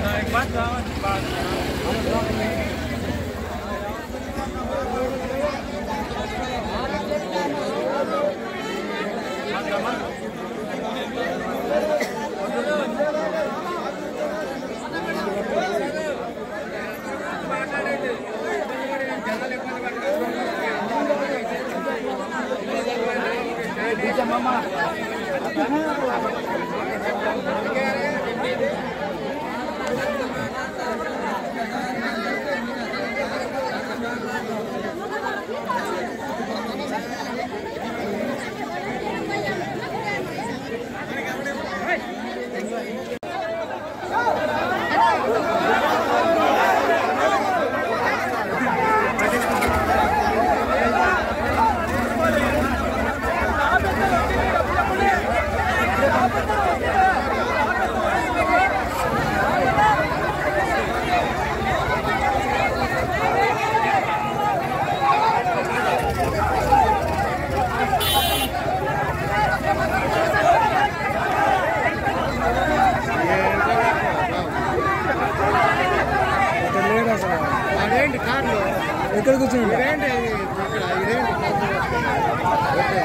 అదేంటి కార్లు ఎక్కడ కూర్చుని ఇదేంటి ఇక్కడ ఇదేంటి ఓకే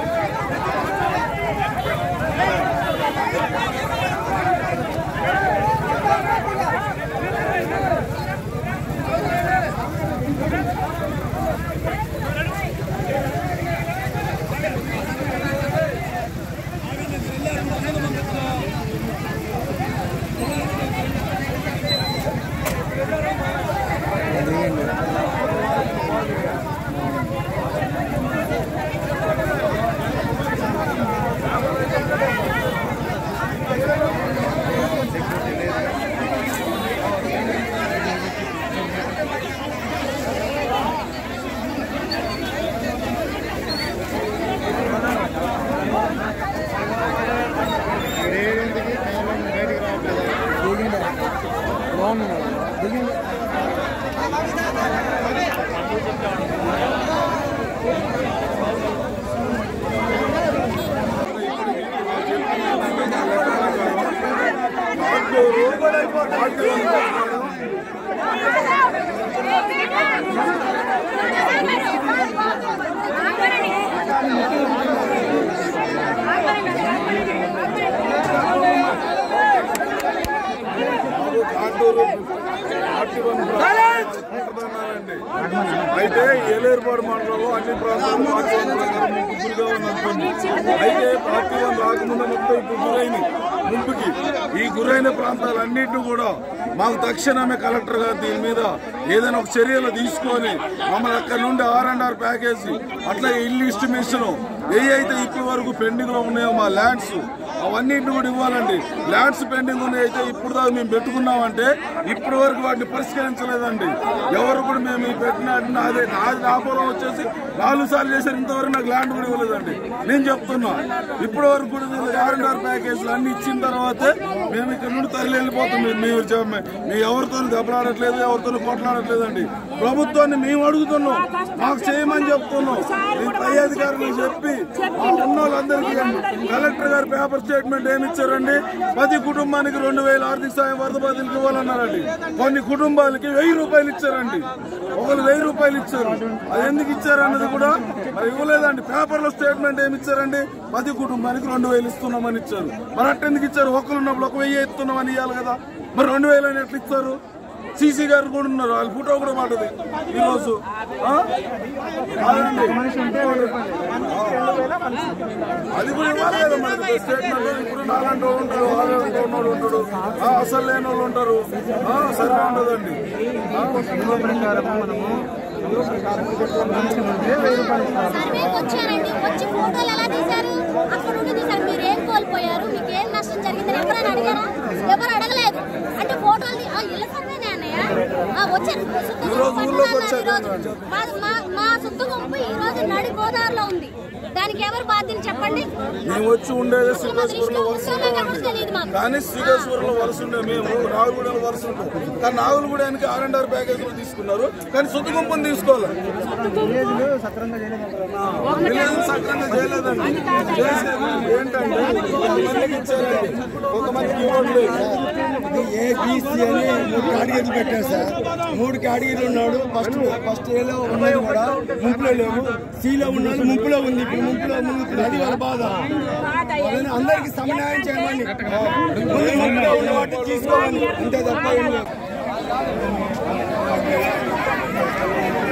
ఇదేంటికి కాలం బయటికి రావట్లేదు దిగిందా బాగుంది దిగింది కాటూరు కాటూరు ప్రధానండి అయితే ఏలేరుపాడు మండలంలో అన్ని ప్రాంతాలు పార్టీ వన్ ప్రకారం ముగ్గురుగా ఉన్నది అయితే పార్టీ వన్ రాకముందు మొత్తం ఇప్పుడు గురైంది ముందుకి ఈ గురైన ప్రాంతాలన్నింటినీ కూడా మాకు తక్షణమే కలెక్టర్ గారు దీని మీద ఏదైనా ఒక చర్యలు తీసుకొని మమ్మల్ని అక్కడ నుండి ఆర్ అండ్ ఆర్ ప్యాకేజీ అట్లా ఇల్లు ఇస్టిమేషన్ ఏ అయితే ఇప్పటి వరకు పెండింగ్ లో ఉన్నాయో మా ల్యాండ్స్ అవన్నింటిని కూడా ఇవ్వాలండి ల్యాండ్స్ పెండింగ్ ఉన్నాయి అయితే ఇప్పుడు దాకా మేము పెట్టుకున్నామంటే ఇప్పటి వరకు వాటిని పరిష్కరించలేదండి ఎవరు కూడా మేము ఈ పెట్టిన అదే నాది నా పొలం వచ్చేసి నాలుగు సార్లు చేశారు ఇంతవరకు నాకు ల్యాండ్ కూడా ఇవ్వలేదండి నేను చెప్తున్నా ఇప్పటి వరకు కూడా వీళ్ళు ఆర్ అండ్ ఆర్ ప్యాకేజీలు అన్ని ఇచ్చిన తర్వాతే మేము ఇక్కడ నుండి తరలి వెళ్ళిపోతాం మీరు మీరు చెప్ప- మేము ఎవరితో దెబ్బలాడట్లేదు ఎవరితో కొట్లాడట్లేదండి ప్రభుత్వాన్ని మేము అడుగుతున్నాం మాకు చేయమని చెప్తున్నాం ఈ పై అధికారులు చెప్పి మా ఉన్న వాళ్ళందరికీ కలెక్టర్ గారు పేపర్ స్టేట్మెంట్ ఏమి ఇచ్చారండి ప్రతి కుటుంబానికి రెండు వేల ఆర్థిక సాయం వరద బాధితులకు ఇవ్వాలన్నారండి కొన్ని కుటుంబాలకి వెయ్యి రూపాయలు ఇచ్చారండి ఒకరు వెయ్యి రూపాయలు ఇచ్చారు అది ఎందుకు ఇచ్చారు అన్నది కూడా మరి ఇవ్వలేదండి పేపర్ లో స్టేట్మెంట్ ఏమి ఇచ్చారండి ప్రతి కుటుంబానికి రెండు వేలు ఇస్తున్నామని ఇచ్చారు మరి అట్టెందుకు ఇచ్చారు ఒకరు ఉన్నప్పుడు ఒక వెయ్యి ఇస్తున్నామని ఇవ్వాలి కదా మరి రెండు వేలు అని ఎట్లా ఇస్తారు సీసీ గారు కూడా ఉన్నారు వాళ్ళ ఫోటో కూడా మాటది ఈరోజు ఆ? అదండి. అది కూడా ఇవ్వాలి కదా మనకి స్టేట్మెంట్ ఇప్పుడు నాలంటి వాళ్ళు ఉంటారు వాళ్ళంటి ఉన్నోళ్ళు ఉంటాడు ఆ, అసలు లేని వాళ్ళు ఉంటారు ఆ, సరే ఉండదండి సర్వేకి వచ్చారండి వచ్చి ఫోటోలు ఎలా తీశారు అక్కడ ఉండి తీశారు మీరు ఏం కోల్పోయారు మీకు ఏం నష్టం జరిగిందని ఎవరైనా అడిగారా ఎవరు అడగలేదు అంటే ఫోటోలు తీ- ఆ, ఇళ్ళ సర్వేనే అన్నయ్య ఆ, వచ్చారు సుత్తు ఈ రోజు గుంపు ఊర్లోకి పట్టుకున్నారు వచ్చారు ఈ రోజు. మా మా మా సుత్తు గుంపు ఈ రోజు నడి గోదావరిలో ఉంది దానికి ఎవరు బాధ్యత చెప్పండి మేము వచ్చి ఉండేది శ్రీకాకుళంలో వలస ఉంటామండి తెలియదు మాకు కానీ శ్రీకాకుళంలో వలస ఉండే మేము నాగులగూడెంలో వలస ఉంటాం కానీ నాగులగూడెనికి ఆర్ అండ్ ఆర్ ప్యాకేజ్ లో తీసుకున్నారు కానీ సొంత గుంపుని తీసుకోవాలి విలేజ్లు సక్రంగా చేయలేదంటారు విలేజ్ సక్రంగా చేయలేదండి చేసేది ఏంటంటే కొంతమందికి ఇచ్చారండి కొంతమందికి ఇవ్వట్లేదు ఏబిసి అని మూడు కేటగిరీలు పెట్టారు సార్ మూడు కేటగిరీలు ఉన్నాడు ఫస్ట్ ఫస్ట్ ఏలో ఉన్నది కూడా ముంపులో లేవు సిలో ఉన్నాడు ముంపులో ఉంది ఇప్పుడు ముంపులో ముందు అది వాళ్ళ బాధ వాళ్ళని అందరికి సమన్వయం చేయమని ముందు ముంపులో ఉన్న వాటిని తీసుకోవాలి అంతే తప్ప ఏం లేదు